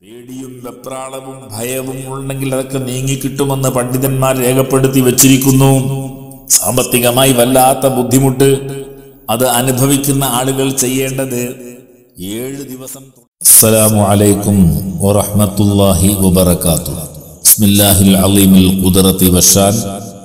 പേടിയും വെപ്രാളവും ഭയവും ഉണ്ടെങ്കിൽ അതൊക്കെ നീങ്ങിക്കിട്ടുമെന്ന് പണ്ഡിതന്മാർ രേഖപ്പെടുത്തി വച്ചിരിക്കുന്നു സാമ്പത്തികമായി വല്ലാത്ത ബുദ്ധിമുട്ട് അത് അനുഭവിക്കുന്ന ആളുകൾ ചെയ്യേണ്ടത് ഏഴ് ദിവസം അസ്സലാമു അലൈക്കും വറഹ്മത്തുള്ളാഹി വബറകാത്തു ബിസ്മില്ലാഹിൽ അലീമിൽ ഖുദ്റത്തി വശാൻ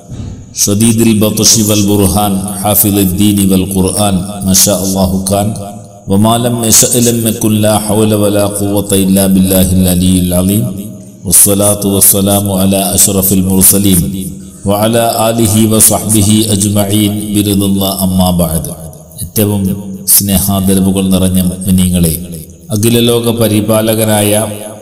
شديد البطش والبرهان حافظ الدين والقرآن ما شاء الله كان وما لم يشأ لم يكن لا حول ولا قوة إلا بالله العلي العظيم والصلاة والسلام على أشرف المرسلين وعلى آله وصحبه أجمعين برضا الله أما بعد ഏറ്റവും സ്നേഹാദരവുകൾ നിറഞ്ഞ മുഅ്മിനീങ്ങളെ അഖിലലോക പരിപാലകനായ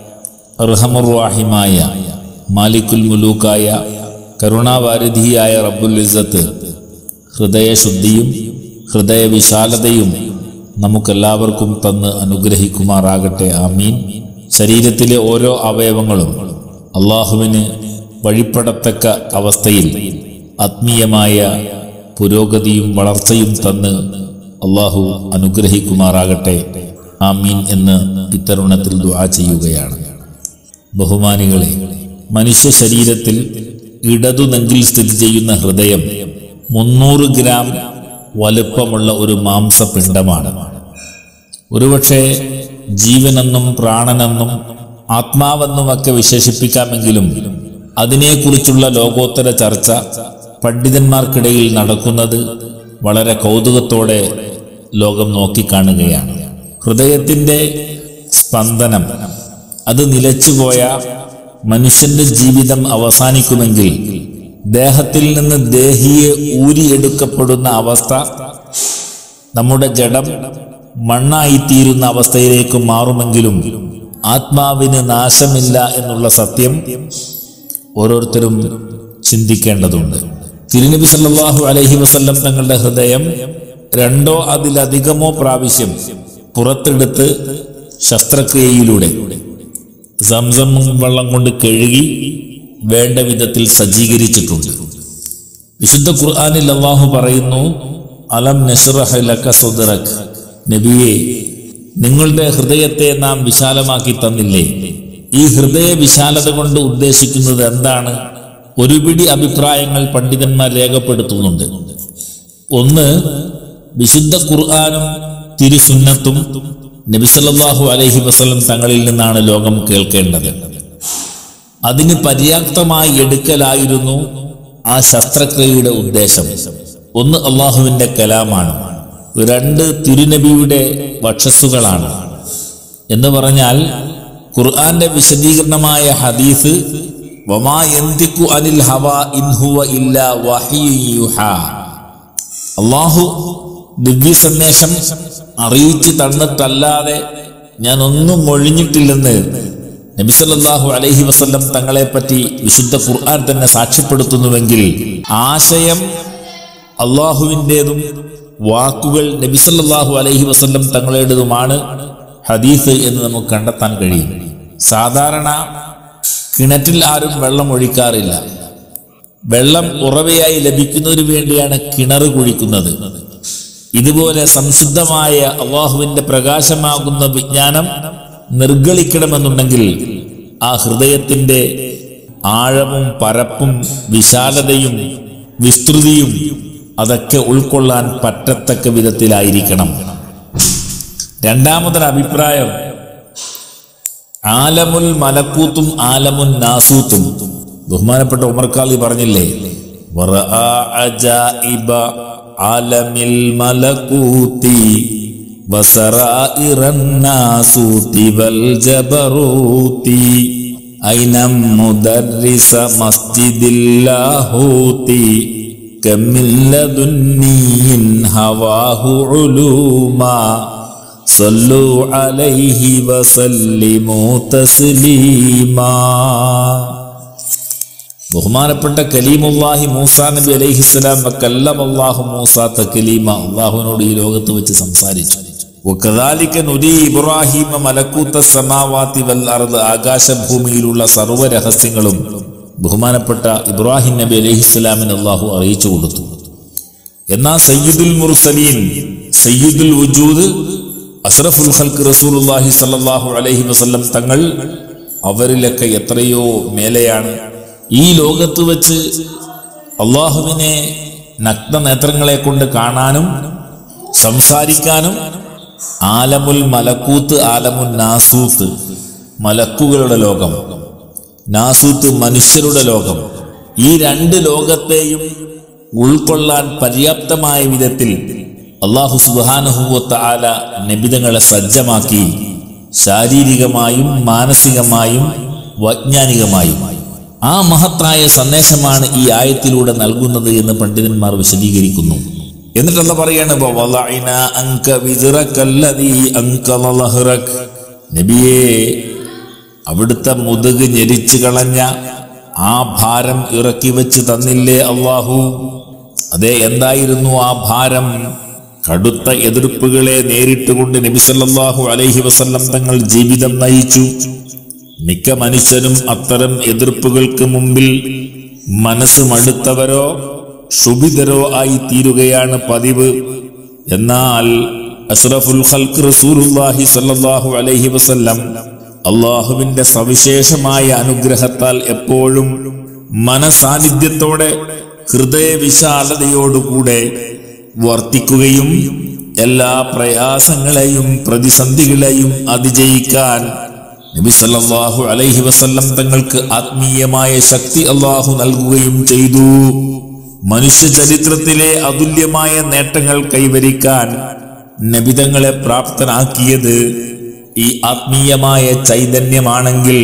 അർഹമുറാഹിമായ മാലിക്കുൽ മുലൂക്കായ കരുണാവാരിധിയായ റബ്ബുൽ ഇസ്സത്ത് ഹൃദയശുദ്ധിയും ഹൃദയവിശാലതയും നമുക്കെല്ലാവർക്കും തന്ന് അനുഗ്രഹിക്കുമാറാകട്ടെ ആമീൻ ശരീരത്തിലെ ഓരോ അവയവങ്ങളും അള്ളാഹുവിന് വഴിപ്പെടത്തക്ക അവസ്ഥയിൽ ആത്മീയമായ പുരോഗതിയും വളർച്ചയും തന്ന് അള്ളാഹു അനുഗ്രഹിക്കുമാറാകട്ടെ ആമീൻ എന്ന് ഇത്തരുണത്തിൽ ദുആ ചെയ്യുകയാണ് ബഹുമാനികളെ മനുഷ്യ ശരീരത്തിൽ ഇടതു നെഞ്ചിൽ സ്ഥിതി ചെയ്യുന്ന ഹൃദയം മുന്നൂറ് ഗ്രാം വലുപ്പമുള്ള ഒരു മാംസപിണ്ഡമാണ് ഒരുപക്ഷെ ജീവനെന്നും പ്രാണനെന്നും ആത്മാവെന്നുമൊക്കെ വിശേഷിപ്പിക്കാമെങ്കിലും അതിനെക്കുറിച്ചുള്ള ലോകോത്തര ചർച്ച പണ്ഡിതന്മാർക്കിടയിൽ നടക്കുന്നത് വളരെ കൗതുകത്തോടെ ലോകം നോക്കിക്കാണുകയാണ് ഹൃദയത്തിൻ്റെ സ്പന്ദനം അത് നിലച്ചുപോയ മനുഷ്യന്റെ ജീവിതം അവസാനിക്കുമെങ്കിൽ ദേഹത്തിൽ നിന്ന് ദേഹിയെ ഊരിയെടുക്കപ്പെടുന്ന അവസ്ഥ നമ്മുടെ ജഡം മണ്ണായിത്തീരുന്ന അവസ്ഥയിലേക്ക് മാറുമെങ്കിലും ആത്മാവിന് നാശമില്ല എന്നുള്ള സത്യം ഓരോരുത്തരും ചിന്തിക്കേണ്ടതുണ്ട് തിരുനബി സല്ലല്ലാഹു അലൈഹി വസല്ലം തങ്ങളുടെ ഹൃദയം രണ്ടോ അതിലധികമോ പ്രാവശ്യം പുറത്തെടുത്ത് ശസ്ത്രക്രിയയിലൂടെ സംസം വെള്ളം കൊണ്ട് കഴുകി വേണ്ട വിധത്തിൽ സജ്ജീകരിച്ചിട്ടുണ്ട് വിശുദ്ധ ഖുർആനിൽ അള്ളാഹു പറയുന്നു അലം നഷ്റഹ ലക സുദ്റക് നബിയെ നിങ്ങളുടെ ഹൃദയത്തെ നാം വിശാലമാക്കി തന്നില്ലേ ഈ ഹൃദയ വിശാലത കൊണ്ട് ഉദ്ദേശിക്കുന്നത് എന്താണ് ഒരു പിടി അഭിപ്രായങ്ങൾ പണ്ഡിതന്മാർ രേഖപ്പെടുത്തുന്നുണ്ട് ഒന്ന് വിശുദ്ധ ഖുർആാനും തിരുസുന്നത്തും നബിസല്ലാഹു അലൈഹി വസല്ലം തങ്ങളിൽ നിന്നാണ് ലോകം കേൾക്കേണ്ടത് അതിന് പര്യാപ്തമായി എടുക്കലായിരുന്നു ആ ശസ്ത്രക്രിയയുടെ ഉദ്ദേശം ഒന്ന് അള്ളാഹുവിന്റെ കലാമാണ് രണ്ട് തിരുനബിയുടെ വക്ഷസ്സുകളാണ് എന്ന് പറഞ്ഞാൽ ഖുർആന്റെ വിശദീകരണമായ ഹദീസ് വമാ യന്തിക്കു അനിൽ ഹവ ഇൻഹുവ ഇല്ല വഹിയുഹ അള്ളാഹു ദിവ്യ സന്ദേശം അറിയിച്ചു തന്നിട്ടല്ലാതെ ഞാൻ ഒന്നും ഒഴിഞ്ഞിട്ടില്ലെന്ന് നബിസല്ലാഹു അലൈഹി വസല്ലം തങ്ങളെ പറ്റി വിശുദ്ധ ഖുർആൻ തന്നെ സാക്ഷ്യപ്പെടുത്തുന്നുവെങ്കിൽ ആശയം അള്ളാഹുവിൻ്റെതും വാക്കുകൾ നബിസല്ലാഹു അലൈഹി വസല്ലം തങ്ങളുടേതുമാണ് ഹദീസ് എന്ന് നമുക്ക് കണ്ടെത്താൻ കഴിയും സാധാരണ കിണറ്റിൽ ആരും വെള്ളം ഒഴിക്കാറില്ല വെള്ളം ഉറവയായി ലഭിക്കുന്നതിന് വേണ്ടിയാണ് കിണർ കുഴിക്കുന്നത് ഇതുപോലെ സംശുദ്ധമായ അള്ളാഹുവിന്റെ പ്രകാശമാകുന്ന വിജ്ഞാനം നിർഗളിക്കണമെന്നുണ്ടെങ്കിൽ ആ ഹൃദയത്തിന്റെ ആഴവും പരപ്പും വിശാലതയും വിസ്തൃതിയും അതൊക്കെ ഉൾക്കൊള്ളാൻ പറ്റത്തക്ക വിധത്തിലായിരിക്കണം രണ്ടാമതൊരു അഭിപ്രായം ആലമുൽ മലക്കൂത്തും ആലമുൻ നാസൂത്തും ബഹുമാനപ്പെട്ട ഉമർക്കാലി പറഞ്ഞില്ലേ വറആ അജായിബ ആലമിൽ മലക്കൂത്തി വസറായിറൻ നാസൂത്തി വൽ ജബറൂത്തി ഐനം മുദർരിസ മസ്ജിദിൽ ലാഹൂത്തി കമില്ലദുന്നീൻ ഹവാഹു ഉലൂമാ صلوا عليه وسلموا تسليما ബഹുമാനപ്പെട്ട കലീമുല്ലാഹി മൂസാ നബി അലൈഹിസ്സലാം കല്ലമല്ലാഹു മൂസ തകലീമ അള്ളാഹുവിനോട് ഈ ലോകത്ത് വെച്ച് സംസാരിച്ചു وكذلك نري ഇബ്രാഹിമ മലക്കൂത്ത സമാവാതി വൽ അർദ് ആകാശഭൂമിയിലുള്ള സർവ്വ രഹസ്യങ്ങളും ബഹുമാനപ്പെട്ട ഇബ്രാഹിം നബി അലൈഹിസ്സലാമിന് അള്ളാഹു അറിയിച്ചു കൊടുത്തു എന്നാ സയ്യിദുൽ മുർസലീൻ സയ്യിദുൽ വജൂദ് അഷ്റഫുൽ ഖൽക്ക് റസൂലുള്ളാഹി സ്വല്ലല്ലാഹു അലൈഹി വസല്ലം തങ്ങൾ അവരിലൊക്കെ എത്രയോ മേലെയാണ് ഈ ലോകത്ത് വെച്ച് അള്ളാഹുവിനെ നഗ്നനേത്രങ്ങളെ കൊണ്ട് കാണാനും സംസാരിക്കാനും ആലമുൽ മലക്കൂത്ത് ആലമുൽ നാസൂത്ത് മലക്കുകളുടെ ലോകം നാസൂത്ത് മനുഷ്യരുടെ ലോകം ഈ രണ്ട് ലോകത്തെയും ഉൾക്കൊള്ളാൻ പര്യാപ്തമായ വിധത്തിൽ അള്ളാഹു സുബാനുഹൂവത്ത ആല നിബിതങ്ങളെ സജ്ജമാക്കി ശാരീരികമായും മാനസികമായും വൈജ്ഞാനികമായും ആ മഹത്തായ സന്ദേശമാണ് ഈ ആയത്തിലൂടെ നൽകുന്നത് എന്ന് പണ്ഡിതന്മാർ വിശദീകരിക്കുന്നു എന്നിട്ടല്ല പറയാണ് "വ വളഅന അൻക വിസ്റകല്ലദീ അൻകള ലഹ്റക്." നബിയേ അവിടുത്തെ മുതുക് ഞെരിച്ചു കളഞ്ഞ ആ ഭാരം ഇറക്കി വെച്ച് തന്നില്ലേ അള്ളാഹു അതെ എന്തായിരുന്നു ആ ഭാരം കടുത്ത എതിർപ്പുകളെ നേരിട്ടുകൊണ്ട് നബി സല്ലല്ലാഹു അലൈഹി വസല്ലം തങ്ങൾ ജീവിതം നയിച്ചു മിക്ക മനുഷ്യരും അത്തരം എതിർപ്പുകൾക്ക് മുമ്പിൽ മനസ്സ് മടുത്തവരോ ക്ഷുഭിതരോ ആയി തീരുകയാണ് പതിവ് എന്നാൽ അഷ്റഫുൽ ഖൽഖ് റസൂലുള്ളാഹി സ്വല്ലല്ലാഹു അലൈഹി വസല്ലം അള്ളാഹുവിന്റെ സവിശേഷമായ അനുഗ്രഹത്താൽ എപ്പോഴും മനസാന്നിധ്യത്തോടെ ഹൃദയവിശാലതയോടുകൂടെ വർത്തിക്കുകയും എല്ലാ പ്രയാസങ്ങളെയും പ്രതിസന്ധികളെയും അതിജയിക്കാൻ നബി സല്ലല്ലാഹു അലൈഹി വസല്ലം തങ്ങൾക്ക് ആത്മീയമായ ശക്തി അള്ളാഹു നൽകുകയും ചെയ്തു മനുഷ്യ ചരിത്രത്തിലെ അതുല്യമായ നേട്ടങ്ങൾ കൈവരിക്കാൻ നബിതങ്ങളെ പ്രാപ്തനാക്കിയത് ഈ ആത്മീയമായ ചൈതന്യമാണെങ്കിൽ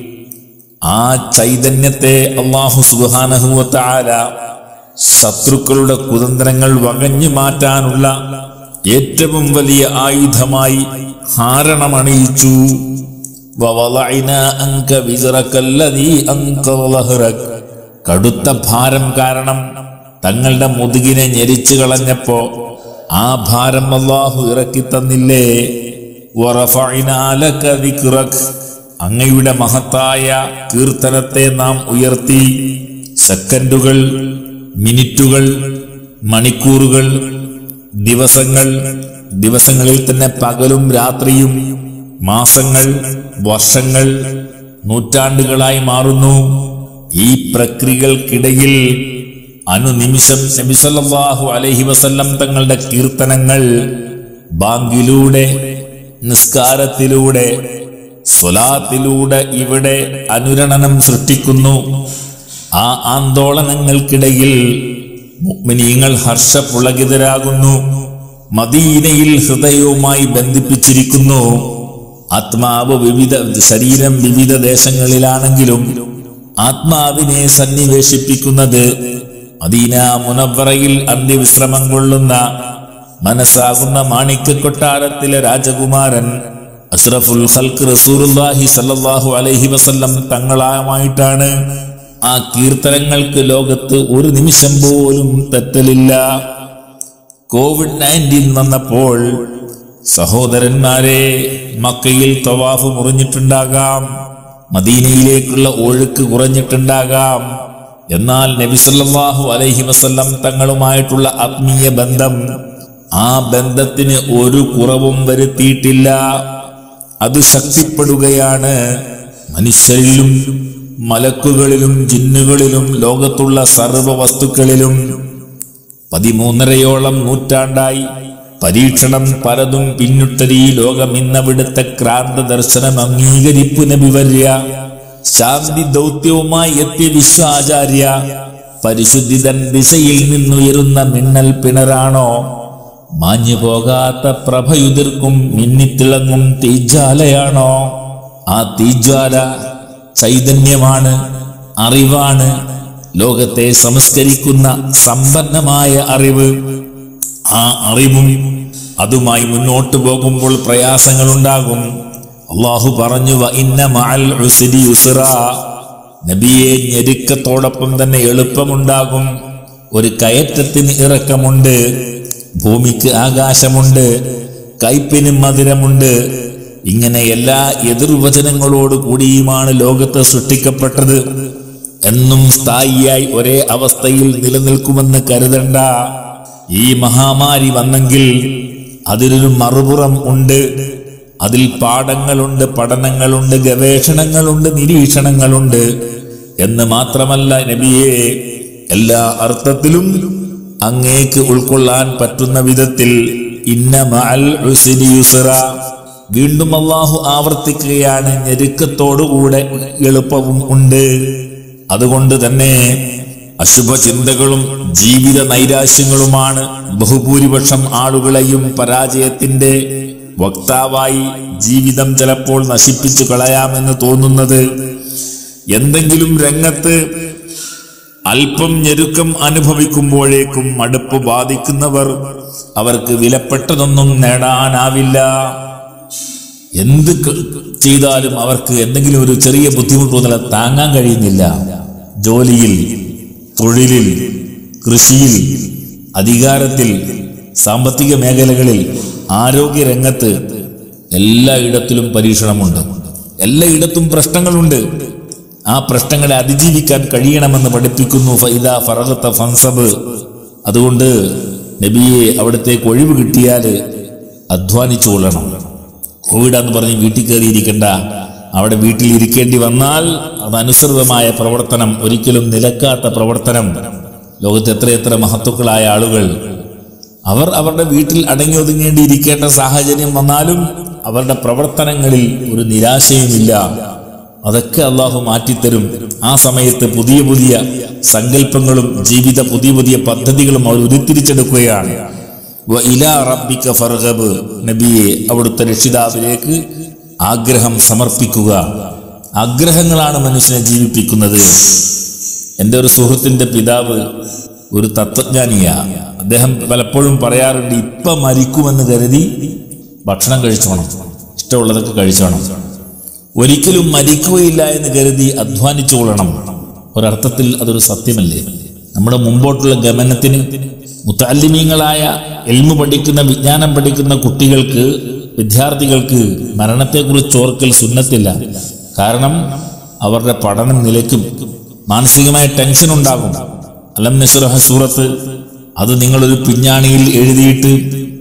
ആ ചൈതന്യത്തെ അള്ളാഹു സുബാനഹുവത്ത ആല ശത്രുക്കളുടെ കുതന്ത്രങ്ങൾ വകഞ്ഞു മാറ്റാനുള്ള ഏറ്റവും വലിയ ആയുധമായി ഹാരണമണിയിച്ചു വവളഅന അൻക വിസ്റകല്ലദീ അൻകള ലഹ്റക്. കടുത്ത ഭാരം കാരണം തങ്ങളുടെ മുതുകിനെ ഞെരിച്ചു കളഞ്ഞപ്പോ ആ ഭാരം അള്ളാഹു ഇറക്കി തന്നില്ലേ വറഫഅനാ ലക ദിക്റക്. അങ്ങയുടെ മഹത്തായ കീർത്തനത്തെ നാം ഉയർത്തി സെക്കൻഡുകൾ മിനിറ്റുകൾ മണിക്കൂറുകൾ ദിവസങ്ങൾ ദിവസങ്ങളിൽ തന്നെ പകലും രാത്രിയും മാസങ്ങൾ വർഷങ്ങൾ നൂറ്റാണ്ടുകളായി മാറുന്നു ഈ പ്രക്രിയകൾക്കിടയിൽ അനുനിമിഷം നബി സല്ലല്ലാഹു അലൈഹി വസല്ലം തങ്ങളുടെ കീർത്തനങ്ങൾ ബാങ്കിലൂടെ നിസ്കാരത്തിലൂടെ സ്വലാത്തിലൂടെ ഇവിടെ അനുരണനം സൃഷ്ടിക്കുന്നു ആ ആന്തോളനങ്ങൾക്കിടയിൽ മുഅ്മിനീങ്ങൾ ഹർഷപുളകിതരാകുന്നു മദീനയിൽ ഹൃദയവുമായി ബന്ധിപ്പിച്ചിരിക്കുന്നു ആത്മാവ് വിവിധ ശരീരം വിവിധ ദേശങ്ങളിലാണെങ്കിലും ആത്മാവിനെ സന്നിവേശിപ്പിക്കുന്നത് മദീന മുനവറയിൽ അന്ത്യവിശ്രമം കൊള്ളുന്ന മനസ്സാകുന്ന മാണിക്യ കൊട്ടാരത്തിലെ രാജകുമാരൻ അഷ്റഫുൽ ഖൽക്ക് റസൂലുള്ളാഹി സല്ലല്ലാഹു അലൈഹി വസല്ലം തങ്ങളാമായിട്ടാണ് ആ കീർത്തനങ്ങൾക്ക് ലോകത്ത് ഒരു നിമിഷം പോലും തെറ്റലില്ല കോവിഡ് നയൻറ്റീൻ വന്നപ്പോൾ സഹോദരന്മാരെ മക്കയിൽ തവാഫ് മുറിഞ്ഞിട്ടുണ്ടാകാം മദീനയിലേക്കുള്ള ഒഴുക്ക് കുറഞ്ഞിട്ടുണ്ടാകാം എന്നാൽ നബി സല്ലല്ലാഹു അലൈഹി വസല്ലം തങ്ങളുമായിട്ടുള്ള ആത്മീയ ബന്ധം ആ ബന്ധത്തിന് ഒരു കുറവും വരുത്തിയിട്ടില്ല അത് ശക്തിപ്പെടുകയാണ് മനുഷ്യരിലും മലക്കുകളിലും ജിന്നുകളിലും ലോകത്തുള്ള സർവ വസ്തുക്കളിലും പതിമൂന്നരയോളം നൂറ്റാണ്ടായി പരീക്ഷണം പലതും പിന്നിട്ടൊരു ഈ ലോകം ഇന്നവിടുത്തെ ക്രാന്ത ദർശനം അംഗീകരിപ്പു നബിവര്യ ശാന്തി ദൗത്യവുമായി എത്തിയ വിശ്വാചാര്യ പരിശുദ്ധിതൻ ദിശയിൽ നിന്നുയരുന്ന മിന്നൽ പിണറാണോ മാഞ്ഞു പോകാത്ത പ്രഭയുതിർക്കും മിന്നിത്തിളങ്ങും തീജ്വാലയാണോ ആ തീജ്വാല ചൈതന്യമാണ് അറിവാണ് ലോകത്തെ സംസ്കരിക്കുന്ന സമ്പന്നമായ അറിവ് ആ അറിവും അതുമായി മുന്നോട്ട് പോകുമ്പോൾ പ്രയാസങ്ങളുണ്ടാകും അള്ളാഹു പറഞ്ഞു "വ ഇന്ന മഅൽ ഉസ്രി യുസ്റാ." നബിയെ ഞെരുക്കത്തോടൊപ്പം തന്നെ എളുപ്പമുണ്ടാകും ഒരു കയറ്റത്തിന് ഇറക്കമുണ്ട് ഭൂമിക്ക് ആകാശമുണ്ട് കയ്പിന് മധുരമുണ്ട് ഇങ്ങനെ എല്ലാ എതിർവചനങ്ങളോട് കൂടിയുമാണ് ലോകത്ത് സൃഷ്ടിക്കപ്പെട്ടത് എന്നും സ്ഥായിയായി ഒരേ അവസ്ഥയിൽ നിലനിൽക്കുമെന്ന് കരുതണ്ട ഈ മഹാമാരി വന്നെങ്കിൽ അതിനൊരു മറുപുറം ഉണ്ട് അതിൽ പാഠങ്ങളുണ്ട് പഠനങ്ങളുണ്ട് ഗവേഷണങ്ങളുണ്ട് നിരീക്ഷണങ്ങളുണ്ട് എന്ന് മാത്രമല്ല നബിയെ എല്ലാ അർത്ഥത്തിലും അങ്ങേക്ക് ഉൾക്കൊള്ളാൻ പറ്റുന്ന വിധത്തിൽ ഇന്ന മഅൽ ഉസ്രി യുസ്റ വീണ്ടും അള്ളാഹു ആവർത്തിക്കുകയാണ് ഞെരുക്കത്തോടുകൂടെ എളുപ്പവും ഉണ്ട് അതുകൊണ്ട് തന്നെ അശുഭ ചിന്തകളും ജീവിത നൈരാശ്യങ്ങളുമാണ് ബഹുഭൂരിപക്ഷം ആളുകളെയും പരാജയത്തിന്റെ വക്താവായി ജീവിതം ചിലപ്പോൾ നശിപ്പിച്ചു കളയാമെന്ന് തോന്നുന്നത് എന്തെങ്കിലും രംഗത്ത് അല്പം ഞെരുക്കം അനുഭവിക്കുമ്പോഴേക്കും മടുപ്പ് ബാധിക്കുന്നവർ അവർക്ക് വിലപ്പെട്ടതൊന്നും നേടാനാവില്ല എന്ത് ക- ചെയ്താലും അവർക്ക് എന്തെങ്കിലും ഒരു ചെറിയ ബുദ്ധിമുട്ട് തോന്നല താങ്ങാൻ കഴിയുന്നില്ല ജോലിയിൽ തൊഴിലിൽ കൃഷിയിൽ അധികാരത്തിൽ സാമ്പത്തിക മേഖലകളിൽ ആരോഗ്യ രംഗത്ത് എല്ലായിടത്തിലും പരീക്ഷണമുണ്ട് എല്ലായിടത്തും പ്രശ്നങ്ങളുണ്ട് ആ പ്രശ്നങ്ങളെ അതിജീവിക്കാൻ കഴിയണമെന്ന് പഠിപ്പിക്കുന്നു ഫൈദ ഫറഹത്ത ഫൻസബ് അതുകൊണ്ട് നബിയെ അവിടത്തേക്ക് ഒഴിവ് കിട്ടിയാൽ അധ്വാനിച്ചു കൊള്ളണം കോവിഡ് എന്ന് പറഞ്ഞ് വീട്ടിൽ കയറിയിരിക്കണ്ട അവിടെ വീട്ടിൽ ഇരിക്കേണ്ടി വന്നാൽ അതനുസൃതമായ പ്രവർത്തനം ഒരിക്കലും നിലക്കാത്ത പ്രവർത്തനം ലോകത്ത് എത്രയെത്ര മഹത്തുക്കളായ ആളുകൾ അവർ അവരുടെ വീട്ടിൽ അടങ്ങി ഒതുങ്ങേണ്ടി ഇരിക്കേണ്ട സാഹചര്യം വന്നാലും അവരുടെ പ്രവർത്തനങ്ങളിൽ ഒരു നിരാശയുമില്ല അതൊക്കെ അള്ളാഹു മാറ്റിത്തരും ആ സമയത്ത് പുതിയ പുതിയ സങ്കല്പങ്ങളും ജീവിത പുതിയ പുതിയ പദ്ധതികളും അവർ ഉരുത്തിരിച്ചെടുക്കുകയാണ് വ ഇലാ റബ്ബിക ഫർഗബ് നബിയെ അവിടുത്തെ രക്ഷിതാവിലേക്ക് ആഗ്രഹം സമർപ്പിക്കുക ആഗ്രഹങ്ങളാണ് മനുഷ്യനെ ജീവിപ്പിക്കുന്നത് എൻ്റെ ഒരു സുഹൃത്തിന്റെ പിതാവ് ഒരു തത്വജ്ഞാനിയാ അദ്ദേഹം പലപ്പോഴും പറയാറുണ്ട് ഇപ്പം മരിക്കുമെന്ന് കരുതി ഭക്ഷണം കഴിച്ചോണം ഇഷ്ടമുള്ളതൊക്കെ കഴിച്ചോണം ഒരിക്കലും മരിക്കുകയില്ല എന്ന് കരുതി അധ്വാനിച്ചു കൊള്ളണം ഒരർത്ഥത്തിൽ അതൊരു സത്യമല്ലേ നമ്മുടെ മുമ്പോട്ടുള്ള ഗമനത്തിന് മുത്താലിമീങ്ങളായ എൽമു പഠിക്കുന്ന വിജ്ഞാനം പഠിക്കുന്ന കുട്ടികൾക്ക് വിദ്യാർത്ഥികൾക്ക് മരണത്തെക്കുറിച്ച് ഓർക്കൽ സുന്നത്തില്ല കാരണം അവരുടെ പഠനം നിലയ്ക്കും മാനസികമായ ടെൻഷൻ ഉണ്ടാകും അലം നസുറഹ സൂറത്ത് അത് നിങ്ങളൊരു പിഞ്ഞാണിയിൽ എഴുതിയിട്ട്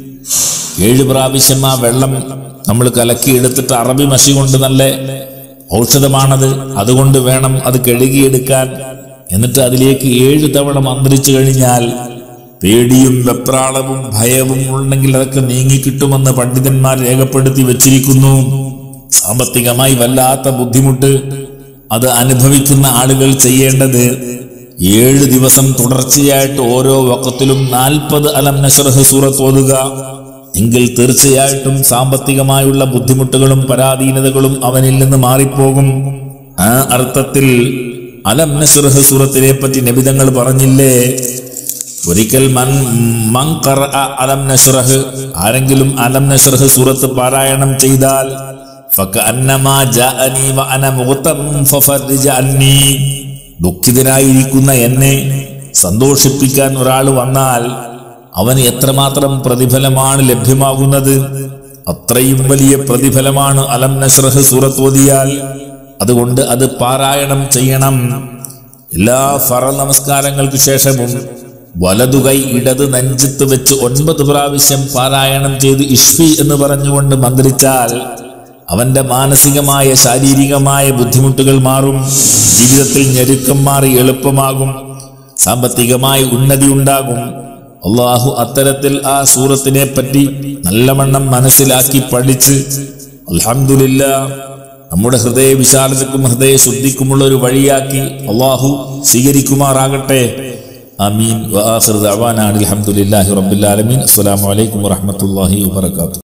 ഏഴ് പ്രാവശ്യം ആ വെള്ളം നമ്മൾ കലക്കി എടുത്തിട്ട് അറബി മഷി കൊണ്ട് നല്ല ഔഷധമാണത് അതുകൊണ്ട് വേണം അത് കഴുകിയെടുക്കാൻ എന്നിട്ട് അതിലേക്ക് ഏഴ് തവണ മന്ത്രിച്ചു കഴിഞ്ഞാൽ പേടിയും വെപ്രാളവും ഭയവും ഉണ്ടെങ്കിൽ അതൊക്കെ നീങ്ങിക്കിട്ടുമെന്ന് പണ്ഡിതന്മാർ രേഖപ്പെടുത്തി വച്ചിരിക്കുന്നു സാമ്പത്തികമായി വല്ലാത്ത ബുദ്ധിമുട്ട് അത് അനുഭവിക്കുന്ന ആളുകൾ ചെയ്യേണ്ടത് ഏഴ് ദിവസം തുടർച്ചയായിട്ട് ഓരോ വക്കത്തിലും നാൽപ്പത് അലം നഷറഹ് സൂറത്ത് ഓതുക എങ്കിൽ തീർച്ചയായിട്ടും സാമ്പത്തികമായുള്ള ബുദ്ധിമുട്ടുകളും പരാധീനതകളും അവനിൽ നിന്ന് മാറിപ്പോകും ആ അർത്ഥത്തിൽ അലം നഷറഹ് സൂറത്തിനെ പറ്റി നബിതങ്ങൾ പറഞ്ഞില്ലേ ഒരിക്കൽ മൻ മൻ ഖറഅ അലം നഷ്റഹ് ആരെങ്കിലും അലം നഷ്റഹ് സൂറത്ത് പാരായണം ചെയ്താൽ ഫകഅന്നമാ ജാഅനി വഅന മുഗ്തം ഫഫർജ അന്നി ദുഃഖിതനായിരിക്കുന്ന എന്നെ സന്തോഷിപ്പിക്കാൻ ഒരാൾ വന്നാൽ അവന് എത്രമാത്രം പ്രതിഫലമാണ് ലഭ്യമാകുന്നത് അത്രയും വലിയ പ്രതിഫലമാണ് അലം നഷ്റഹ് സൂറത്ത് ഓതിയാൽ അതുകൊണ്ട് അത് പാരായണം ചെയ്യണം എല്ലാ ഫറ നമസ്കാരങ്ങൾക്ക് ശേഷവും വലതുകൈ ഇടത് നെഞ്ചത്ത് വെച്ച് ഒൻപത് പ്രാവശ്യം പാരായണം ചെയ്ത് ഇഷ്ഫി എന്ന് പറഞ്ഞുകൊണ്ട് മന്ത്രിച്ചാൽ അവന്റെ മാനസികമായ ശാരീരികമായ ബുദ്ധിമുട്ടുകൾ മാറും ജീവിതത്തിൽ ഞെരുക്കം മാറി എളുപ്പമാകും സാമ്പത്തികമായി ഉന്നതി ഉണ്ടാകും അള്ളാഹു അത്തരത്തിൽ ആ സൂറത്തിനെ പറ്റി നല്ലവണ്ണം മനസ്സിലാക്കി പഠിച്ച് അൽഹംദുലില്ല നമ്മുടെ ഹൃദയ വിശാലതക്കും ഹൃദയ ശുദ്ധിക്കുമുള്ള ഒരു വഴിയാക്കി അള്ളാഹു സ്വീകരിക്കുമാറാകട്ടെ അമീൻ വആഖിറു ദഅവാന അനിൽ ഹംദുലില്ലാഹി റബ്ബിൽ ആലമീൻ അസ്സലാമു അലൈക്കും വറഹ്മത്തുള്ളാഹി വബറകാതുഹു